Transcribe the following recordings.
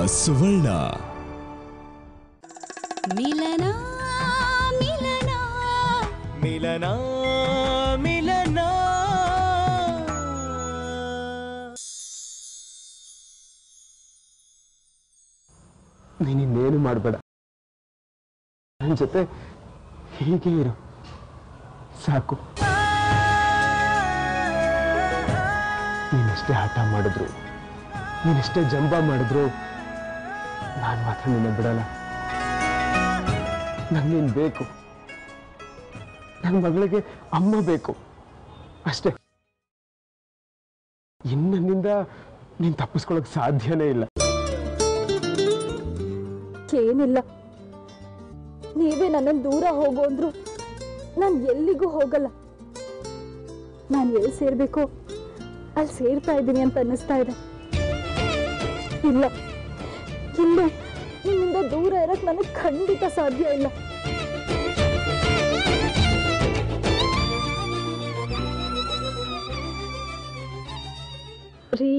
ಸುವರ್ಣ ಮಿಲನ ಮಿಲನ ಮಿಲನ ಮಿಲನ ನೀನಿನ್ನೇನು ಮಾಡಬೇಡ ನನ್ನ ಜೊತೆ ಹೀಗೆ ಇರು ಸಾಕು ನೀನೆಷ್ಟೇ ಹಠ ಮಾಡಿದ್ರು ನೀನೆಷ್ಟೇ ಜಂಬ ಮಾಡಿದ್ರು ನಾನು ಮಾತ್ರ ನಿನ್ನ ಬಿಡಲ್ಲ ನಂಗೆ ನೀನು ಬೇಕು ನನ್ನ ಮಗಳಿಗೆ ಅಮ್ಮ ಬೇಕು ಅಷ್ಟೇ ಇನ್ನನ್ನಿಂದ ನೀನು ತಪ್ಪಿಸ್ಕೊಳಕ್ ಸಾಧ್ಯನೇ ಇಲ್ಲ ಏನಿಲ್ಲ ನೀವೇ ನನ್ನನ್ನು ದೂರ ಹೋಗು ಅಂದ್ರು ನಾನು ಎಲ್ಲಿಗೂ ಹೋಗಲ್ಲ ನಾನು ಎಲ್ಲಿ ಸೇರ್ಬೇಕು ಅಲ್ಲಿ ಸೇರ್ತಾ ಇದ್ದೀನಿ ಅಂತ ಅನ್ನಿಸ್ತಾ ಇದೆ ಇಲ್ಲ ಇಲ್ಲೇ ನಿಮ್ಮಿಂದ ದೂರ ಇರಕ್ ನನಗೆ ಖಂಡಿತ ಸಾಧ್ಯ ಇಲ್ಲ ರೀ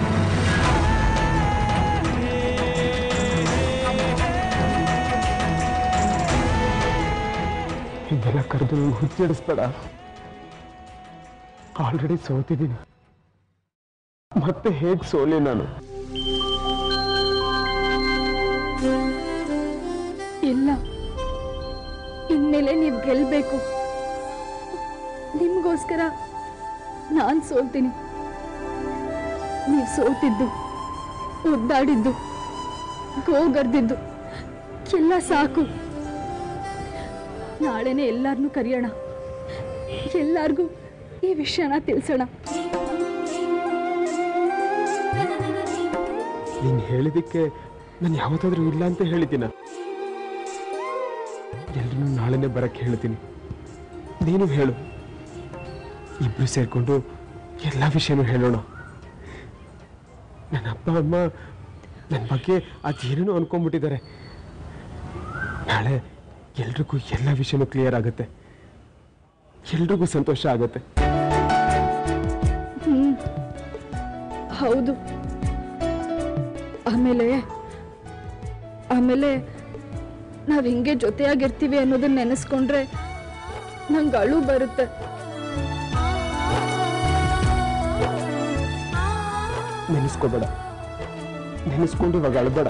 ಇದೆಲ್ಲ ಕರೆದು ಹುಚ್ಚಿಡಿಸ್ಬೇಡ ಆಲ್ರೆಡಿ ಸೋತಿದ್ದೀನಿ ಮತ್ತೆ ಹೇಗೆ ಸೋಲಿ ನಾನು ಇಲ್ಲ ಇನ್ಮೇಲೆ ನೀವು ಗೆಲ್ಬೇಕು ನಿಮ್ಗೋಸ್ಕರ ನಾನ್ ಸೋಲ್ತೀನಿ ನೀವು ಸೋತಿದ್ದು ಒದ್ದಾಡಿದ್ದು ಗೋಗರ್ದಿದ್ದು ಎಲ್ಲ ಸಾಕು ನಾಳೆನೆ ಎಲ್ಲಾರನ್ನೂ ಕರೆಯೋಣ ಎಲ್ಲಾರ್ಗೂ ಈ ವಿಷಯನ ತಿಳಿಸೋಣ ನೀನು ಹೇಳಿದಕ್ಕೆ ನಾನು ಯಾವತ್ತಾದ್ರೂ ಇಲ್ಲ ಅಂತ ಹೇಳಿದ್ದೀನ ಎಲ್ರೂ ನಾಳೆನೆ ಬರಕ್ಕೆ ಹೇಳ್ತೀನಿ ನೀನು ಹೇಳು ಇಬ್ರು ಸೇರ್ಕೊಂಡು ಎಲ್ಲ ವಿಷಯನೂ ಹೇಳೋಣ ನನ್ನ ಅಪ್ಪ ಅಮ್ಮ ನನ್ನ ಬಗ್ಗೆ ಅದೇನೇನೋ ಅನ್ಕೊಂಡ್ಬಿಟ್ಟಿದ್ದಾರೆ ನಾಳೆ ಎಲ್ರಿಗೂ ಎಲ್ಲ ವಿಷಯನೂ ಕ್ಲಿಯರ್ ಆಗುತ್ತೆ ಎಲ್ರಿಗೂ ಸಂತೋಷ ಆಗುತ್ತೆ ಹೌದು ಆಮೇಲೆ ಆಮೇಲೆ ನಾವ್ ಹಿಂಗೆ ಜೊತೆಯಾಗಿರ್ತೀವಿ ಅನ್ನೋದನ್ನ ನೆನೆಸ್ಕೊಂಡ್ರೆ ನಂಗೆ ಅಳು ಬರುತ್ತೆ ನೆನೆಸ್ಕೋಬೇಡ ನೆನೆಸ್ಕೊಂಡು ಇವಾಗ ಅಳಬೇಡ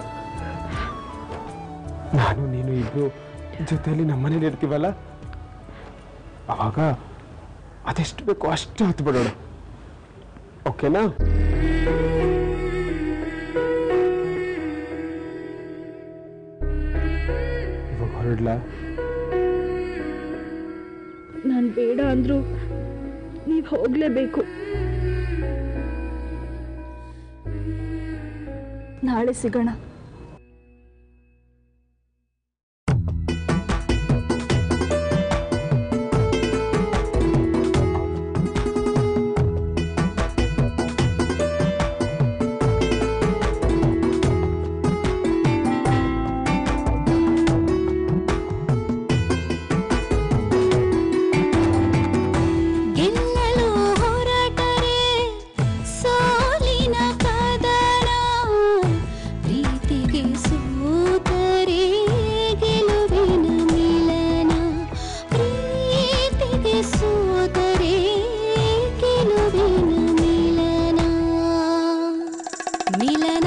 ನಾನು ನೀನು ಇಬ್ರು ಜೊತೆಯಲ್ಲಿ ನಮ್ಮನೇಲಿ ಇರ್ತೀವಲ್ಲ ಅವಾಗ ಅದೆಷ್ಟು ಬೇಕೋ ಅಷ್ಟು ಹತ್ತು ಬಿಡೋಣ ಓಕೆನಾ ಇವಾಗ ಹೊರಡ್ಲಾ ನಾನು ಬೇಡ ಅಂದ್ರು ನೀವು ಹೋಗ್ಲೇಬೇಕು ನಾಳೆ ಸಿಗೋಣ ಗೆಲ್ಲಲು ಹೊರಟರೆ ಸೋಲಿನ ಕದನ ಪ್ರೀತಿಗೆ ಸೋತರೆ ಗೆಲುವಿನ ಮಿಲನ ಪ್ರೀತಿಗೆ ಸೋತರೆ ಗೆಲುವಿನ ಮಿಲನ ಮಿಲನ